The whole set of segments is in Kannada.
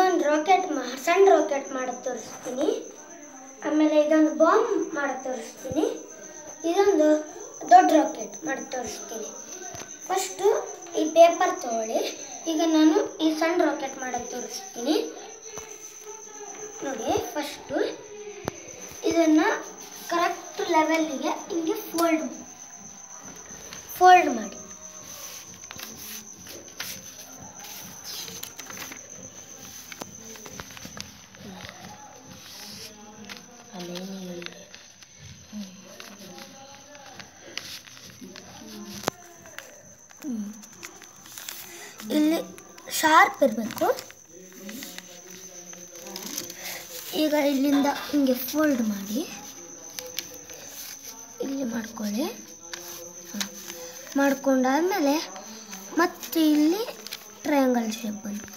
ಇದೊಂದು ರಾಕೆಟ್ ಮಾ ಸಣ್ಣ ರಾಕೆಟ್ ಮಾಡೋದು ತೋರಿಸ್ತೀನಿ ಆಮೇಲೆ ಇದೊಂದು ಬಾಂಬ್ ಮಾಡೋದು ತೋರಿಸ್ತೀನಿ ಇದೊಂದು ದೊಡ್ಡ ರಾಕೆಟ್ ಮಾಡೋದು ತೋರಿಸ್ತೀನಿ ಫಸ್ಟು ಈ ಪೇಪರ್ ತಗೊಳ್ಳಿ ಈಗ ನಾನು ಈ ಸಣ್ಣ ರಾಕೆಟ್ ಮಾಡೋದು ತೋರಿಸ್ತೀನಿ ನೋಡಿ ಫಸ್ಟು ಇದನ್ನು ಕರೆಕ್ಟ್ ಲೆವೆಲ್ಲಿಗೆ ಹಿಂಗೆ ಫೋಲ್ಡ್ ಫೋಲ್ಡ್ ಮಾಡಿ ಇಲ್ಲಿ ಶಾರ್ಪ್ ಇರಬೇಕು ಈಗ ಇಲ್ಲಿಂದ ಹಿಂಗೆ ಫೋಲ್ಡ್ ಮಾಡಿ ಇಲ್ಲಿ ಮಾಡ್ಕೊಳ್ಳಿ ಹ. ಮಾಡ್ಕೊಂಡಾದ್ಮೇಲೆ ಮತ್ತೆ ಇಲ್ಲಿ ಟ್ರಯಾಂಗಲ್ ಶೇಪ್ ಬಂತು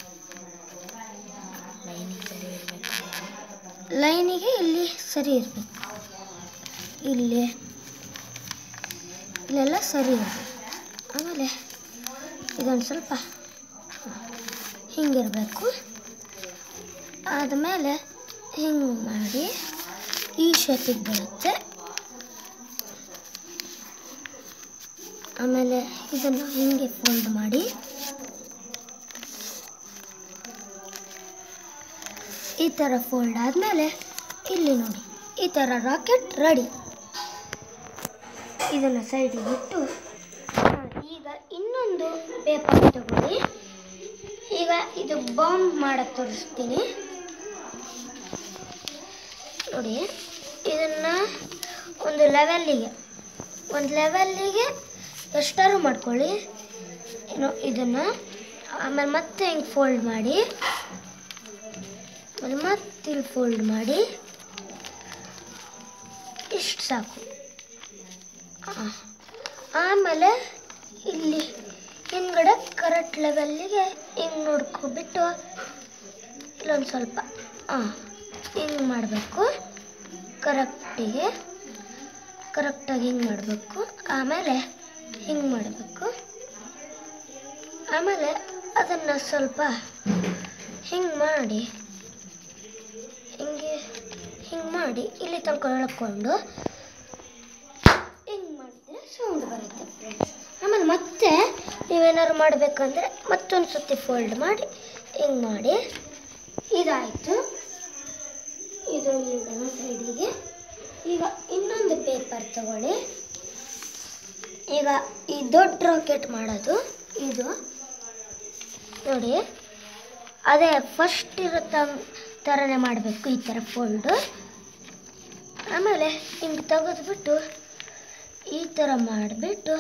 ಲೈನಿಗೆ ಇಲ್ಲಿ ಸರಿ ಇರಬೇಕು ಇಲ್ಲಿ ಇಲ್ಲೆಲ್ಲ ಸರಿ ಇರಬೇಕು ಆಮೇಲೆ ಇದೊಂದು ಸ್ವಲ್ಪ ಹಿಂಗಿರಬೇಕು ಆದಮೇಲೆ ಹಿಂಗೆ ಮಾಡಿ ಈ ಶೇಪಿಗೆ ಬರುತ್ತೆ ಆಮೇಲೆ ಇದನ್ನು ಹಿಂಗೆ ಫೋಲ್ಡ್ ಮಾಡಿ ಈ ಥರ ಫೋಲ್ಡ್ ಆದಮೇಲೆ ಇಲ್ಲಿ ನೋಡಿ ಈ ಥರ ರಾಕೆಟ್ ರೆಡಿ ಇದನ್ನು ಸೈಡಿಗೆ ಇಟ್ಟು ಹಾ, ಈಗ ಇನ್ನೊಂದು ಪೇಪರ್ ತಗೊಳ್ಳಿ ಈಗ ಇದು ಬಾಂಬ್ ಮಾಡಕ್ಕೆ ತೋರಿಸ್ತೀನಿ ನೋಡಿ ಇದನ್ನು ಒಂದು ಲೆವೆಲ್ಲಿಗೆ ಒಂದು ಲೆವೆಲ್ಲಿಗೆ ಎಷ್ಟಾದ್ರು ಮಾಡ್ಕೊಳ್ಳಿ ಏನು ಇದನ್ನು ಆಮೇಲೆ ಮತ್ತೆ ಹಿಂಗೆ ಫೋಲ್ಡ್ ಮಾಡಿ ಆಮೇಲೆ ಮತ್ತೆ ಇಲ್ಲಿ ಫೋಲ್ಡ್ ಮಾಡಿ ಇಷ್ಟು ಸಾಕು ಆ. ಆಮೇಲೆ ಇಲ್ಲಿ ಹಿಂದ್ಗಡೆ ಕರೆಕ್ಟ್ ಲೆವೆಲ್ಲಿಗೆ ಹಿಂಗೆ ನೋಡ್ಕೊಬಿಟ್ಟು ಇಲ್ಲೊಂದು ಸ್ವಲ್ಪ ಹಾಂ ಹಿಂಗೆ ಮಾಡಬೇಕು ಕರೆಕ್ಟಿಗೆ ಕರೆಕ್ಟಾಗಿ ಹಿಂಗೆ ಮಾಡಬೇಕು ಆಮೇಲೆ ಹಿಂಗೆ ಮಾಡಬೇಕು ಆಮೇಲೆ ಅದನ್ನು ಸ್ವಲ್ಪ ಹಿಂಗೆ ಮಾಡಿ ಹಿಂಗೆ ಹಿಂಗೆ ಮಾಡಿ ಇಲ್ಲಿ ತನಕ ಎಳ್ಕೊಂಡು ಹಿಂಗೆ ಮಾಡಿದ್ರೆ ಸೌಂಡ್ ಬರುತ್ತೆ ಫ್ರೆಂಡ್ಸ್ ಆಮೇಲೆ ಮತ್ತೆ ನೀವೇನಾದ್ರು ಮಾಡಬೇಕಂದ್ರೆ ಮತ್ತೊಂದು ಸತಿ ಫೋಲ್ಡ್ ಮಾಡಿ ಹಿಂಗೆ ಮಾಡಿ ಇದಾಯಿತು ಇದು ಇಡೋಣ ಸೈಡಿಗೆ ಈಗ ಇನ್ನೊಂದು ಪೇಪರ್ ತಗೊಳ್ಳಿ ಈಗ ಈ ದೊಡ್ಡ ರಾಕೆಟ್ ಮಾಡೋದು ಇದು ನೋಡಿ ಅದೇ ಫಸ್ಟ್ ಇರೋ ಥರನೇ ಮಾಡಬೇಕು ಈ ಥರ ಫೋಲ್ಡು ಆಮೇಲೆ ಹಿಂಗೆ ತೆಗೆದ್ಬಿಟ್ಟು ಈ ಥರ ಮಾಡಿಬಿಟ್ಟು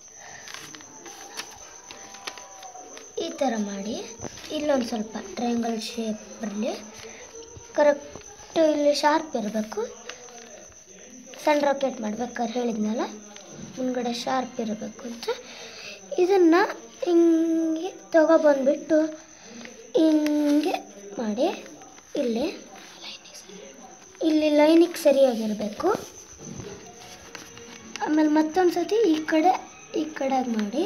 ಈ ಥರ ಮಾಡಿ ಇಲ್ಲೊಂದು ಸ್ವಲ್ಪ ಟ್ರಯಾಂಗಲ್ ಶೇಪ್ ಬರಲಿ ಕರೆಕ್ಟ್ ಇಲ್ಲಿ ಶಾರ್ಪ್ ಇರಬೇಕು ಸಣ್ಣ ರಾಕೆಟ್ ಮಾಡ್ಬೇಕಾದ್ರೆ ಹೇಳಿದ್ನಲ್ಲ ಮುಂದ್ಗಡೆ ಶಾರ್ಪ್ ಇರಬೇಕು ಅಂತ ಇದನ್ನು ಹಿಂಗೆ ತಗೊಬಂದ್ಬಿಟ್ಟು ಹಿಂಗೆ ಮಾಡಿ ಇಲ್ಲಿ ಇಲ್ಲಿ ಲೈನಿಗೆ ಸರಿಯಾಗಿರಬೇಕು ಆಮೇಲೆ ಮತ್ತೊಂದು ಸತಿ ಈ ಕಡೆ ಈ ಕಡೆಗೆ ಮಾಡಿ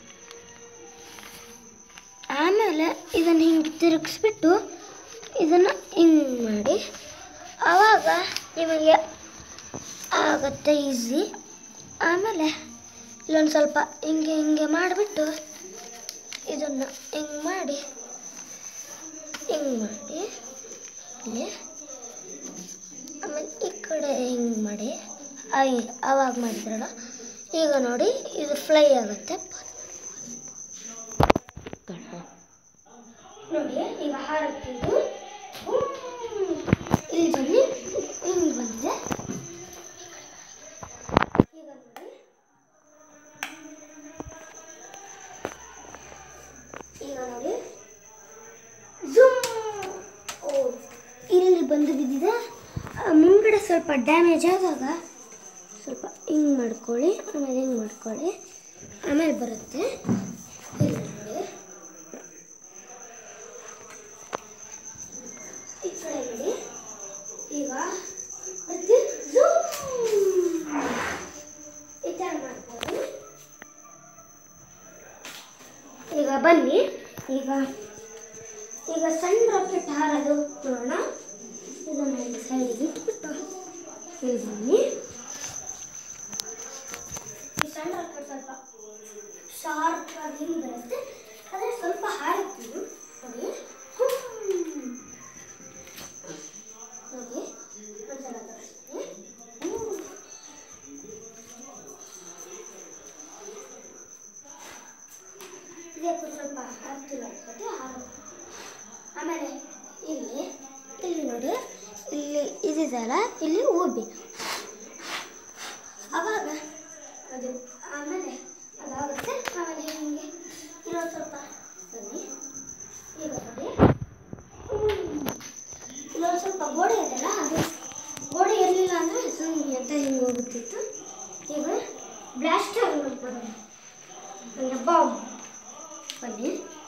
ಆಮೇಲೆ ಇದನ್ನು ಹಿಂಗೆ ತಿರುಗಿಸ್ಬಿಟ್ಟು ಇದನ್ನು ಹಿಂಗೆ ಮಾಡಿ ಆವಾಗ ನಿಮಗೆ ಆಗುತ್ತೆ ಈಸಿ ಆಮೇಲೆ ಇಲ್ಲೊಂದು ಸ್ವಲ್ಪ ಹಿಂಗೆ ಹಿಂಗೆ ಮಾಡಿಬಿಟ್ಟು ಇದನ್ನು ಹಿಂಗೆ ಮಾಡಿ ಹಿಂಗೆ ಮಾಡಿ ಇಲ್ಲಿ ಆಮೇಲೆ ಈ ಕಡೆ ಹಿಂಗೆ ಮಾಡಿ ಐ ಆವಾಗ ಮಾಡಿದ್ರಲ್ಲ ಈಗ ನೋಡಿ ಇದು ಫ್ಲೈ ಆಗುತ್ತೆ ನೋಡಿ ಈಗ ಹಾರುತ್ತಿದ್ದು ಇಲ್ಲಿ ಬನ್ನಿ ಹಿಂಗೆ ಬಂದಿದೆ ಈಗ ನೋಡಿ ಈಗ ನೋಡಿ ಝೂಮ್ ಓ ಇಲ್ಲಿ ಬಂದು ಬಿದ್ದಿದೆ ಆ ಮುಂದ್ಗಡೆ ಸ್ವಲ್ಪ ಡ್ಯಾಮೇಜ್ ಆದಾಗ ಸ್ವಲ್ಪ ಹಿಂಗೆ ಮಾಡ್ಕೊಳ್ಳಿ ಆಮೇಲೆ ಹಿಂಗೆ ಮಾಡ್ಕೊಳ್ಳಿ ಆಮೇಲೆ ಬರುತ್ತೆ ಇಲ್ಲಿ ನೋಡಿ ಈ ಕಡೆ ನೋಡಿ ಈಗ ಮತ್ತೆ zoom. ಈ ಥರ ಮಾಡ್ಕೊಳ್ಳಿ ಈಗ ಬನ್ನಿ ಈಗ ಈಗ ಸಣ್ಣ ರಾಕೆಟ್ ಹಾರೋದು ನೋಡೋಣ ಇದನ್ನು ಇಲ್ಲಿ ಸೈಡಿಗೆ ಇಟ್ಬಿಟ್ಟು ಇಲ್ಲಿ ಬನ್ನಿ ಈ ಸಣ್ಣ ರಾಕೆಟ್ ಸ್ವಲ್ಪ ಶಾರ್ಪ್ ಆಗಿ ಹಿಂಗೆ ಬರುತ್ತೆ ಆದರೆ ಸ್ವಲ್ಪ ಹಾರುತ್ತೀವಿ ನೋಡಿ ಹ್ಮ್. ನೋಡಿ ಒಂದ್ಸಲ ತೋರಿಸ್ತೀನಿ ಹ್ಮ್. ಇದಕ್ಕೆ ಸ್ವಲ್ಪ ಹತ್ತಿರ ಆಗ್ತದೆ ಹಾರುತ್ತೆ ಆಮೇಲೆ ಇಲ್ಲಿ ಇಲ್ಲಿ ನೋಡಿ ಇಲ್ಲಿ ಇದಿದೆಯಲ್ಲ ಇಲ್ಲಿ ಊಬಿ ಅವಾಗ ಅದು ಆಮೇಲೆ ಅದಾಗುತ್ತೆ ಆಮೇಲೆ ಹಿಂಗೆ ಇನ್ನೊಂದು ಸ್ವಲ್ಪ ಬನ್ನಿ ಈಗ ನೋಡಿ ಹ್ಮ್. ಇಲ್ಲೊಂದು ಸ್ವಲ್ಪ ಗೋಡೆ ಇದೆಯಲ್ಲ ಅದು ಗೋಡೆ ಇರಲಿಲ್ಲ ಅಂದರೆ ಸುಮ್ಮನೆ ಅಂತ ಹಿಂಗೆ ಹೋಗುತ್ತಿತ್ತು ಈಗ ಬ್ಲಾಸ್ಟರ್ ಮಾಡ್ಬೋದು ಅಂದರೆ ಬಾಂಬ್ ಬನ್ನಿ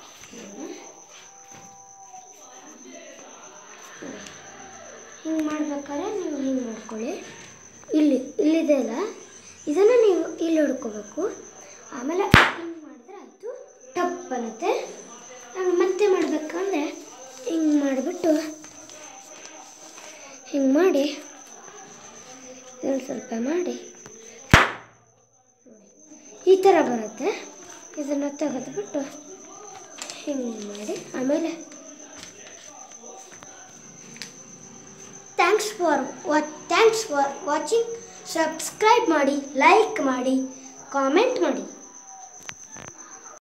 ಹಿಂಗೆ ಮಾಡ್ಬೇಕಾದ್ರೆ ನೀವು ಹಿಂಗೆ ಮಾಡ್ಕೊಳ್ಳಿ ಇಲ್ಲಿ ಇಲ್ಲಿದೆ ಅಲ್ಲ ಇದನ್ನು ನೀವು ಇಲ್ಲಿ ಹೊಡ್ಕೋಬೇಕು ಆಮೇಲೆ ಹಿಂಗೆ ಮಾಡಿದ್ರೆ ಆಯಿತು ಟಪ್ ಬರುತ್ತೆ ಆಮೇಲೆ ಮತ್ತೆ ಮಾಡಬೇಕಂದ್ರೆ ಹಿಂಗೆ ಮಾಡಿಬಿಟ್ಟು ಹಿಂಗೆ ಮಾಡಿ ಇದನ್ನು ಸ್ವಲ್ಪ ಮಾಡಿ ಈ ಥರ ಬರುತ್ತೆ ಇದನ್ನು ತೆಗೆದುಬಿಟ್ಟು ಹಿಂಗೆ ಮಾಡಿ ಆಮೇಲೆ ಥ್ಯಾಂಕ್ಸ್ ಫಾರ್ ವಾ ಥ್ಯಾಂಕ್ಸ್ ಫಾರ್ ವಾಚಿಂಗ್ ಸಬ್ಸ್ಕ್ರೈಬ್ ಮಾಡಿ ಲೈಕ್ ಮಾಡಿ ಕಾಮೆಂಟ್ ಮಾಡಿ